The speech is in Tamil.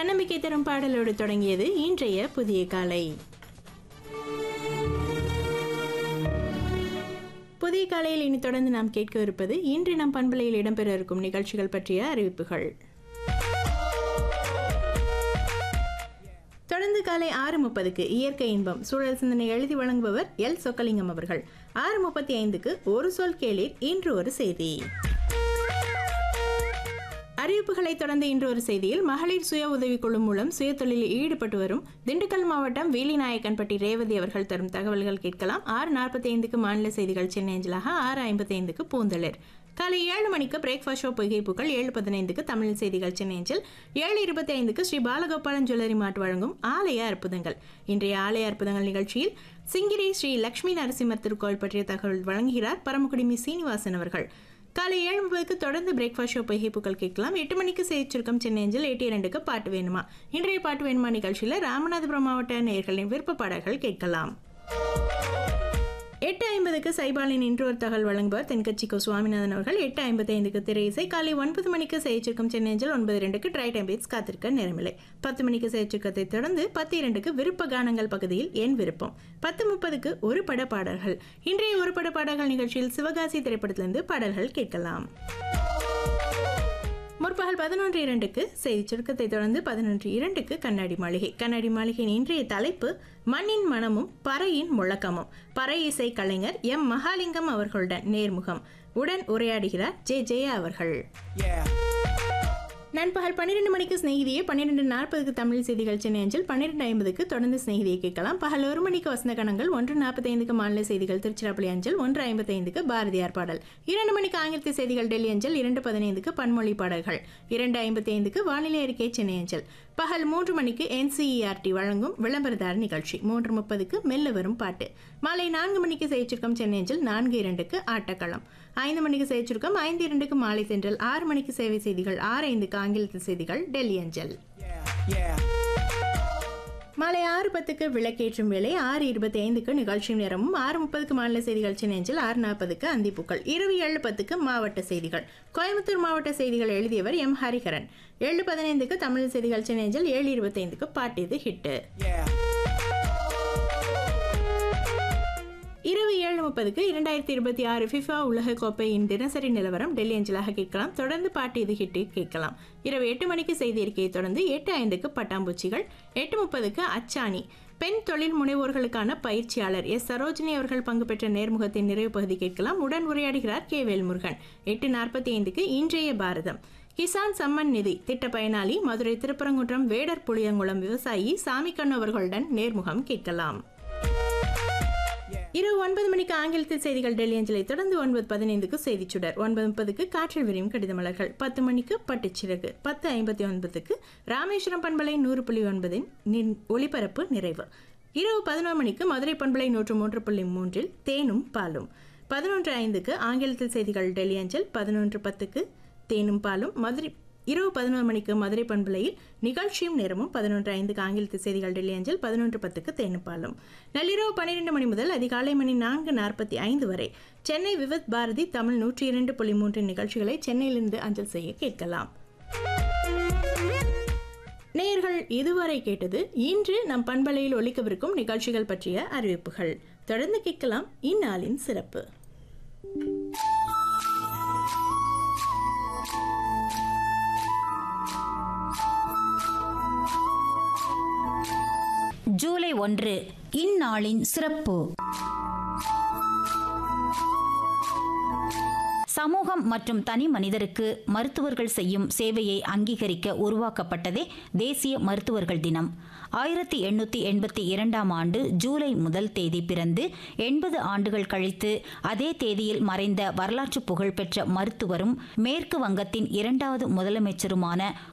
தன்னம்பிக்கை தரும் பாடலோடு தொடங்கியது இன்றைய புதிய காலை புதிய காலையில் இனி தொடர்ந்து நாம் கேட்கவிருப்பது இன்று நம் பண்பலையில் இடம்பெற இருக்கும் நிகழ்ச்சிகள் பற்றிய அறிவிப்புகள் தொடர்ந்து காலை ஆறு முப்பதுக்கு இயற்கை இன்பம் சூழல் சிந்தனை எழுதி வழங்குபவர் எல் சொக்கலிங்கம் அவர்கள் ஆறு முப்பத்தி ஐந்துக்கு ஒரு சொல் கேளீர் இன்று ஒரு செய்தி அறிவிப்புகளை தொடர்ந்து இன்று ஒரு செய்தியில் மகளிர் சுய உதவிக்குழு மூலம் சுய தொழிலில் ஈடுபட்டு வரும் திண்டுக்கல் மாவட்டம் வேலிநாயக்கன்பட்டி ரேவதி அவர்கள் தரும் தகவல்கள் கேட்கலாம் ஆறு நாற்பத்தி ஐந்துக்கு மாநில செய்திகள் சென்னை அஞ்சலாக ஆறு ஐம்பத்தி ஐந்துக்கு பூந்தளிர் காலை ஏழு மணிக்கு பிரேக்ஃபாஸ்ட் ஷோ பொய்கைப்புகள் ஏழு பதினைந்துக்கு தமிழ் செய்திகள் சென்னை அஞ்சல் ஏழு இருபத்தி ஐந்துக்கு ஸ்ரீ பாலகோபாலன் ஜுவல்லரி மார்ட் வழங்கும் ஆலய அற்புதங்கள் இன்றைய ஆலய அற்புதங்கள் நிகழ்ச்சியில் சிங்கிரி ஸ்ரீ லட்சுமி நரசிம்மர் திருக்கோயில் பற்றிய தகவல் வழங்குகிறார் பரமக்குடி மி சீனிவாசன் அவர்கள் காலை ஏழு முப்பதுக்கு தொடர்ந்து பிரேக்ஃபாஸ்ட் ஷோ பொய்கைப்புகள் கேட்கலாம் எட்டு மணிக்கு செய்திச்சிருக்கம் சென்னை அஞ்சல் எட்டு இரண்டுக்கு பாட்டு வேணுமா இன்றைய பாட்டு வேணுமா நிகழ்ச்சியில் ராமநாதபுரம் மாவட்ட நேயர்களின் விருப்ப பாடல்கள் கேட்கலாம் எட்டு ஐம்பதுக்கு சைபாலின் இன்று ஒரு தகவல் வழங்குவார் தென்கட்சி கோ சுவாமிநாதன் அவர்கள் எட்டு ஐம்பத்தி ஐந்துக்கு திரை இசை காலை ஒன்பது மணிக்கு செய்திருக்கும் சென்னை அஞ்சல் ஒன்பது ரெண்டுக்கு ட்ரை டைம் பீட்ஸ் காத்திருக்க நேரமில்லை பத்து மணிக்கு செய்திருக்கத்தை தொடர்ந்து பத்து இரண்டுக்கு விருப்ப கானங்கள் பகுதியில் என் விருப்பம் பத்து முப்பதுக்கு ஒரு பட பாடல்கள் இன்றைய ஒரு பட பாடல்கள் நிகழ்ச்சியில் சிவகாசி திரைப்படத்திலிருந்து பாடல்கள் கேட்கலாம் முற்பகல் பதினொன்று இரண்டுக்கு செய்தி சுருக்கத்தை தொடர்ந்து பதினொன்று இரண்டுக்கு கண்ணாடி மாளிகை கண்ணாடி மாளிகையின் இன்றைய தலைப்பு மண்ணின் மனமும் பறையின் முழக்கமும் பறை இசை கலைஞர் எம் மகாலிங்கம் அவர்களுடன் நேர்முகம் உடன் உரையாடுகிறார் ஜே ஜெயா அவர்கள் நண்பகல் பன்னிரெண்டு மணிக்கு சிநேகிதியை பன்னிரெண்டு நாற்பதுக்கு தமிழ் செய்திகள் சென்னை அஞ்சல் பன்னிரெண்டு ஐம்பதுக்கு தொடர்ந்து சிநேகிதியை கேட்கலாம் பகல் ஒரு மணிக்கு வசந்த கணங்கள் ஒன்று நாற்பத்தைந்துக்கு மாநில செய்திகள் திருச்சிராப்பள்ளி அஞ்சல் ஒன்று ஐம்பத்தைந்துக்கு பாரதியார் பாடல் இரண்டு மணிக்கு ஆங்கிலத்து செய்திகள் டெல்லி அஞ்சல் இரண்டு பதினைந்துக்கு பன்மொழி பாடல்கள் இரண்டு ஐம்பத்தி ஐந்துக்கு வானிலை அறிக்கை சென்னை அஞ்சல் பகல் மூன்று மணிக்கு என்சிஇஆர்டி வழங்கும் விளம்பரதார நிகழ்ச்சி மூன்று முப்பதுக்கு மெல்ல வரும் பாட்டு மாலை நான்கு மணிக்கு செய்திருக்கம் சென்னை அஞ்சல் நான்கு இரண்டுக்கு ஆட்டக்களம் ஐந்து மணிக்கு செய்திருக்கம் ஐந்து இரண்டுக்கு மாலை சென்றல் ஆறு மணிக்கு சேவை செய்திகள் ஆறு ஐந்துக்கு ஆங்கிலத்தில் செய்திகள் டெல்லி அஞ்சல் மாலை ஆறு பத்துக்கு விளக்கேற்றும் வேலை ஆறு இருபத்தி ஐந்துக்கு நிகழ்ச்சி நேரமும் ஆறு முப்பதுக்கு மாநில செய்திகள் சென்னையில் ஆறு நாற்பதுக்கு அந்திப்பூக்கள் இரவு ஏழு பத்துக்கு மாவட்ட செய்திகள் கோயம்புத்தூர் மாவட்ட செய்திகள் எழுதியவர் எம் ஹரிஹரன் ஏழு பதினைந்துக்கு தமிழ் செய்திகள் சென்னையில் ஏழு இருபத்தைந்துக்கு பாட்டியது ஹிட்டு இரவு ஏழு முப்பதுக்கு இரண்டாயிரத்தி இருபத்தி ஆறு ஃபிஃபா உலக கோப்பையின் தினசரி நிலவரம் டெல்லி அஞ்சலாக கேட்கலாம் தொடர்ந்து பாட்டு இது ஹிட்டு கேட்கலாம் இரவு எட்டு மணிக்கு செய்தி அறிக்கையை தொடர்ந்து எட்டு ஐந்துக்கு பட்டாம்பூச்சிகள் எட்டு முப்பதுக்கு அச்சாணி பெண் தொழில் முனைவோர்களுக்கான பயிற்சியாளர் எஸ் சரோஜினி அவர்கள் பங்கு பெற்ற நேர்முகத்தின் நிறைவு பகுதி கேட்கலாம் உடன் உரையாடுகிறார் கே வேல்முருகன் எட்டு நாற்பத்தி ஐந்துக்கு இன்றைய பாரதம் கிசான் சம்மன் நிதி திட்ட பயனாளி மதுரை திருப்பரங்குன்றம் வேடர் புளியங்குளம் விவசாயி சாமிக்கண்ணு அவர்களுடன் நேர்முகம் கேட்கலாம் இரவு ஒன்பது மணிக்கு ஆங்கிலத்தில் செய்திகள் டெல்லி அஞ்சலை தொடர்ந்து ஒன்பது பதினைந்துக்கு செய்திச் சுடர் ஒன்பது முப்பதுக்கு காற்றில் விரியும் கடிதமலர்கள் பத்து மணிக்கு பட்டுச்சிறகு பத்து ஐம்பத்தி ஒன்பதுக்கு ராமேஸ்வரம் பண்பலை நூறு புள்ளி ஒன்பதின் நின்- ஒளிபரப்பு நிறைவு இரவு பதினோரு மணிக்கு மதுரை பண்பலை நூற்று மூன்று புள்ளி மூன்றில் தேனும் பாலும் பதினொன்று ஐந்துக்கு ஆங்கிலத்தில் செய்திகள் டெல்லி அஞ்சல் பதினொன்று பத்துக்கு தேனும் பாலும் மதுரை இரவு பதினோரு மணிக்கு மதுரை பண்பலையில் நிகழ்ச்சியும் நேரமும் பதினொன்று ஐந்துக்கு ஆங்கிலத்து செய்திகள் டெல்லி அஞ்சல் பதினொன்று பத்துக்கு தேனுப்பாலும் நள்ளிரவு பன்னிரெண்டு மணி முதல் அதிகாலை மணி நான்கு நாற்பத்தி ஐந்து வரை சென்னை விவத் பாரதி தமிழ் நூற்றி இரண்டு புள்ளி மூன்று நிகழ்ச்சிகளை சென்னையிலிருந்து அஞ்சல் செய்ய கேட்கலாம் நேயர்கள் இதுவரை கேட்டது இன்று நம் பண்பலையில் ஒலிக்கவிருக்கும் நிகழ்ச்சிகள் பற்றிய அறிவிப்புகள் தொடர்ந்து கேட்கலாம் இந்நாளின் சிறப்பு ஜூலை ஒன்று இந்நாளின் சிறப்பு சமூகம் மற்றும் தனி மனிதருக்கு மருத்துவர்கள் செய்யும் சேவையை அங்கீகரிக்க உருவாக்கப்பட்டதே தேசிய மருத்துவர்கள் தினம் ஆயிரத்தி எண்ணூற்றி எண்பத்தி இரண்டாம் ஆண்டு ஜூலை முதல் தேதி பிறந்து எண்பது ஆண்டுகள் கழித்து அதே தேதியில் மறைந்த வரலாற்று புகழ்பெற்ற மருத்துவரும் மேற்கு வங்கத்தின் இரண்டாவது முதலமைச்சருமான